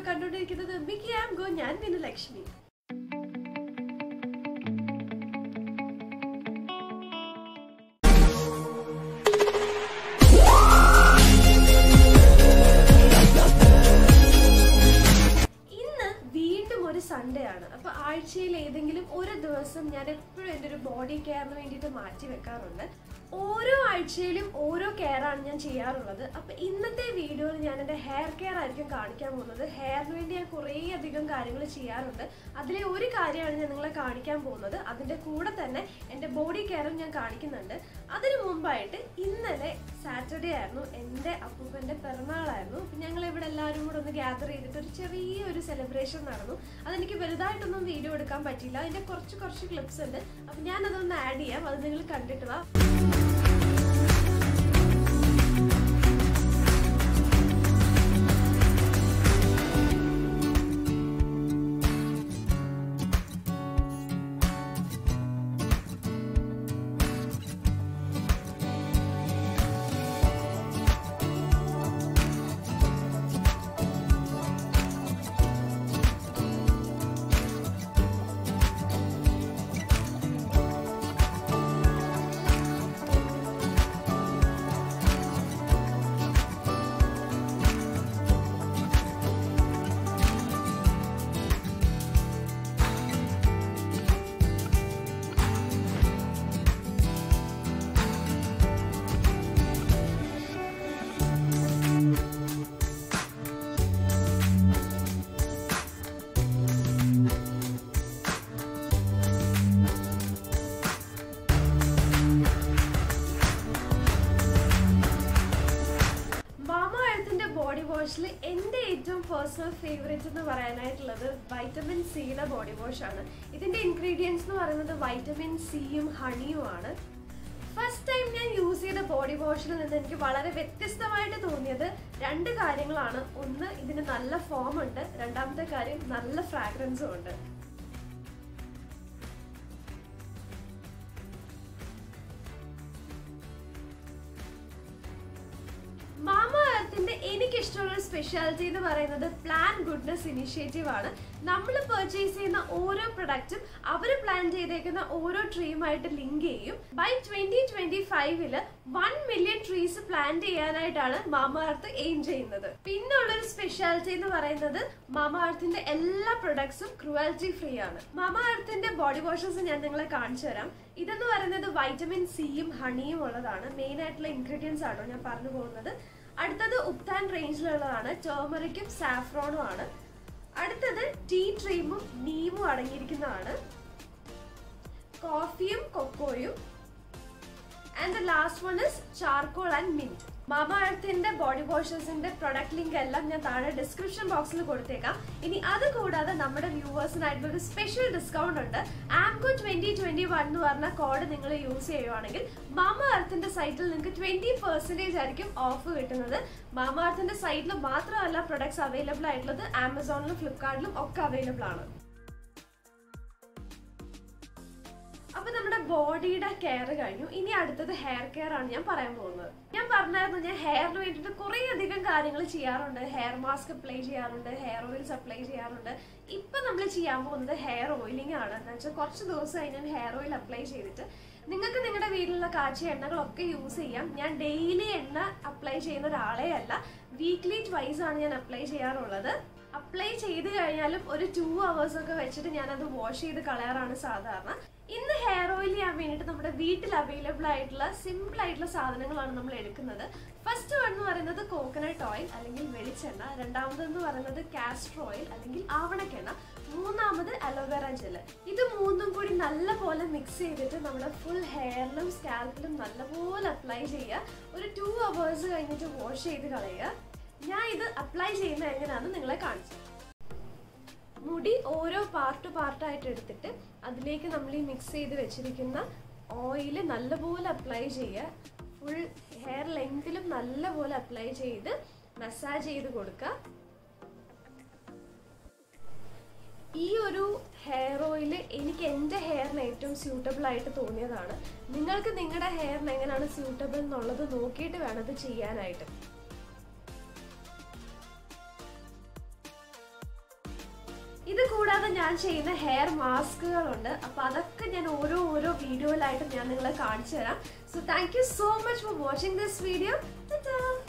കണ്ടുകൊണ്ടിരിക്കുന്നത് മിക്കി ആം ഗോ ഞാൻ പിന്നെ ലക്ഷ്മി ഇന്ന് വീണ്ടും ഒരു സൺഡേ ആണ് അപ്പൊ ആഴ്ചയിൽ ഏതെങ്കിലും ഒരു ദിവസം ഞാൻ എപ്പോഴും എൻ്റെ ഒരു ബോഡി കെയറിന് വേണ്ടിയിട്ട് മാറ്റി വെക്കാറുണ്ട് ഓരോ ആഴ്ചയിലും ഓരോ കെയർ ആണ് ഞാൻ ചെയ്യാറുള്ളത് അപ്പൊ ഇന്നത്തെ വീഡിയോയിൽ ഞാൻ എൻ്റെ ഹെയർ കെയർ ആയിരിക്കും കാണിക്കാൻ പോകുന്നത് ഹെയറിന് വേണ്ടി ഞാൻ കുറേ അധികം കാര്യങ്ങൾ ചെയ്യാറുണ്ട് അതിലെ ഒരു കാര്യമാണ് ഞാൻ നിങ്ങളെ കാണിക്കാൻ പോകുന്നത് അതിന്റെ കൂടെ തന്നെ എൻ്റെ ബോഡി കെയറും ഞാൻ കാണിക്കുന്നുണ്ട് അതിനു മുമ്പായിട്ട് ഇന്നലെ സാറ്റർഡേ ആയിരുന്നു എൻ്റെ അപ്പൂപ്പൻ്റെ പിറന്നാളായിരുന്നു അപ്പൊ ഞങ്ങൾ ഇവിടെ എല്ലാവരും കൂടെ ഒന്ന് ഗ്യാദർ ചെയ്തിട്ട് ഒരു ചെറിയൊരു സെലിബ്രേഷൻ നടന്നു അതെനിക്ക് വലുതായിട്ടൊന്നും വീഡിയോ എടുക്കാൻ പറ്റിയില്ല അതിന്റെ കുറച്ച് കുറച്ച് ക്ലിപ്സ് ഉണ്ട് അപ്പൊ ഞാൻ അതൊന്ന് ആഡ് ചെയ്യാം അത് നിങ്ങൾ കണ്ടിട്ട് വാ മാമ എഴുത്തിന്റെ ബോഡി വാഷിൽ എൻ്റെ ഏറ്റവും പേഴ്സണൽ ഫേവറേറ്റ് എന്ന് പറയാനായിട്ടുള്ളത് വൈറ്റമിൻ സിയുടെ ബോഡി വാഷ് ആണ് ഇതിന്റെ ഇൻഗ്രീഡിയൻസ് എന്ന് പറയുന്നത് വൈറ്റമിൻ സിയും ഹണിയും ആണ് ഫസ്റ്റ് ടൈം ഞാൻ യൂസ് ചെയ്ത ബോഡി വാഷിൽ നിന്ന് എനിക്ക് വളരെ വ്യത്യസ്തമായിട്ട് തോന്നിയത് രണ്ട് കാര്യങ്ങളാണ് ഒന്ന് ഇതിന് നല്ല ഫോം ഉണ്ട് രണ്ടാമത്തെ കാര്യം നല്ല ഫ്രാഗ്രൻസും ഉണ്ട് മാമ എർത്തിന്റെ എനിക്ക് ഇഷ്ടമുള്ള സ്പെഷ്യാലിറ്റി എന്ന് പറയുന്നത് പ്ലാൻ ഗുഡ്നസ് ഇനിഷ്യേറ്റീവ് ആണ് നമ്മൾ പർച്ചേസ് ചെയ്യുന്ന ഓരോ പ്രൊഡക്റ്റും അവർ പ്ലാൻ ചെയ്തേക്കുന്ന ഓരോ ട്രീയുമായിട്ട് ലിങ്ക് ചെയ്യും ബൈ ട്വന്റി ട്വന്റി ഫൈവില് വൺ മില്യൺ ട്രീസ് പ്ലാൻ ചെയ്യാനായിട്ടാണ് മാമ എർത്ത് എയിം ചെയ്യുന്നത് പിന്നെ ഉള്ളൊരു സ്പെഷ്യാലിറ്റി എന്ന് പറയുന്നത് മാമ എർത്തിന്റെ എല്ലാ പ്രൊഡക്ട്സും ക്രുവാലിറ്റി ഫ്രീ ആണ് മാമ എർത്തിന്റെ ബോഡി വാഷസ് ഞാൻ നിങ്ങളെ കാണിച്ചു തരാം ഇതെന്ന് പറയുന്നത് വൈറ്റമിൻ സിയും ഹണിയും ഉള്ളതാണ് മെയിൻ ആയിട്ടുള്ള ഇൻഗ്രീഡിയൻസ് ആണോ ഞാൻ പറഞ്ഞു പോകുന്നത് അടുത്തത് ഉപ്താൻ റേഞ്ചിലുള്ളതാണ് ടേമറിക്കും സാഫ്രോണും ആണ് അടുത്തത് ടീ ട്രീമും നീമും അടങ്ങിയിരിക്കുന്നതാണ് കോഫിയും കൊക്കോയും and the last one is charcoal and mint മാമ എർത്തിന്റെ ബോഡി വാഷസിന്റെ പ്രൊഡക്റ്റ് ലിങ്ക് എല്ലാം ഞാൻ താഴെ ഡിസ്ക്രിപ്ഷൻ ബോക്സിൽ കൊടുത്തേക്കാം ഇനി അത് കൂടാതെ നമ്മുടെ വ്യൂവേഴ്സിനായിട്ടുള്ള ഒരു സ്പെഷ്യൽ ഡിസ്കൗണ്ട് ഉണ്ട് ആംകോ ട്വന്റി ട്വന്റി വൺ എന്ന് പറഞ്ഞ കോഡ് നിങ്ങൾ യൂസ് ചെയ്യുവാണെങ്കിൽ മാമ എർത്തിന്റെ സൈറ്റിൽ നിങ്ങൾക്ക് ട്വന്റി പെർസെന്റേജ് ആയിരിക്കും ഓഫ് കിട്ടുന്നത് മാമ എർത്തിന്റെ സൈറ്റിൽ മാത്രമല്ല പ്രൊഡക്ട്സ് അവൈലബിൾ ആയിട്ടുള്ളത് ആമസോണിലും ഫ്ലിപ്കാർട്ടിലും ഒക്കെ അവൈലബിൾ ആണ് അപ്പൊ നമ്മുടെ ബോഡിയുടെ കെയർ കഴിഞ്ഞു ഇനി അടുത്തത് ഹെയർ കെയർ ആണ് ഞാൻ പറയാൻ പോകുന്നത് ഞാൻ പറഞ്ഞായിരുന്നു ഞാൻ ഹെയറിന് വേണ്ടിയിട്ട് കുറേ അധികം കാര്യങ്ങൾ ചെയ്യാറുണ്ട് ഹെയർ മാസ്ക് അപ്ലൈ ചെയ്യാറുണ്ട് ഹെയർ ഓയിൽസ് അപ്ലൈ ചെയ്യാറുണ്ട് ഇപ്പൊ നമ്മൾ ചെയ്യാൻ പോകുന്നത് ഹെയർ ഓയിലിംഗ് ആണ് എന്ന് വെച്ചാൽ കുറച്ച് ദിവസമായി ഞാൻ ഹെയർ ഓയിൽ അപ്ലൈ ചെയ്തിട്ട് നിങ്ങൾക്ക് നിങ്ങളുടെ വീട്ടിലുള്ള കാച്ചിയ എണ്ണകളൊക്കെ യൂസ് ചെയ്യാം ഞാൻ ഡെയിലി എണ്ണ അപ്ലൈ ചെയ്യുന്ന ഒരാളെ അല്ല വീക്ക്ലി ട്വൈസ് ആണ് ഞാൻ അപ്ലൈ ചെയ്യാറുള്ളത് അപ്ലൈ ചെയ്ത് കഴിഞ്ഞാലും ഒരു ടു അവേഴ്സ് ഒക്കെ വെച്ചിട്ട് ഞാനത് വാഷ് ചെയ്ത് കളയാറാണ് സാധാരണ ഇന്ന് ഹെയർ ഓയിൽ ചെയ്യാൻ വേണ്ടിയിട്ട് നമ്മുടെ വീട്ടിൽ അവൈലബിൾ ആയിട്ടുള്ള സിമ്പിൾ ആയിട്ടുള്ള സാധനങ്ങളാണ് നമ്മൾ എടുക്കുന്നത് ഫസ്റ്റ് വൺ എന്ന് പറയുന്നത് കോക്കനട്ട് ഓയിൽ അല്ലെങ്കിൽ വെളിച്ചെണ്ണ രണ്ടാമതെന്ന് പറയുന്നത് കാസ്റ്റർ ഓയിൽ അല്ലെങ്കിൽ ആവണക്കെണ്ണ മൂന്നാമത് അലോവേറ ജെല് ഇത് മൂന്നും കൂടി നല്ലപോലെ മിക്സ് ചെയ്തിട്ട് നമ്മുടെ ഫുൾ ഹെയറിലും സ്കാൽപ്പിലും നല്ലപോലെ അപ്ലൈ ചെയ്യുക ഒരു ടു അവേഴ്സ് കഴിഞ്ഞിട്ട് വാഷ് ചെയ്ത് കളയുക ഞാൻ ഇത് അപ്ലൈ ചെയ്യുന്നത് എങ്ങനെയാണെന്ന് നിങ്ങളെ കാണിച്ചു മുടി ഓരോ പാർട്ട് പാർട്ടായിട്ട് എടുത്തിട്ട് അതിലേക്ക് നമ്മൾ ഈ മിക്സ് ചെയ്ത് വെച്ചിരിക്കുന്ന ഓയിൽ നല്ലപോലെ അപ്ലൈ ചെയ്യുക ഫുൾ ഹെയർ ലെങ്തിലും നല്ലപോലെ അപ്ലൈ ചെയ്ത് മസാജ് ചെയ്ത് കൊടുക്കുക ഈ ഒരു ഹെയർ ഓയിൽ എനിക്ക് എൻ്റെ ഹെയറിന് ഏറ്റവും സ്യൂട്ടബിൾ ആയിട്ട് തോന്നിയതാണ് നിങ്ങൾക്ക് നിങ്ങളുടെ ഹെയറിന് എങ്ങനെയാണ് സ്യൂട്ടബിൾ എന്നുള്ളത് നോക്കിയിട്ട് വേണം ഇത് ചെയ്യാനായിട്ട് ഇത് കൂടാതെ ഞാൻ ചെയ്യുന്ന ഹെയർ മാസ്കുകളുണ്ട് അപ്പൊ അതൊക്കെ ഞാൻ ഓരോ ഓരോ വീഡിയോയിലായിട്ട് ഞാൻ നിങ്ങളെ കാണിച്ചു തരാം so thank you so much for watching this video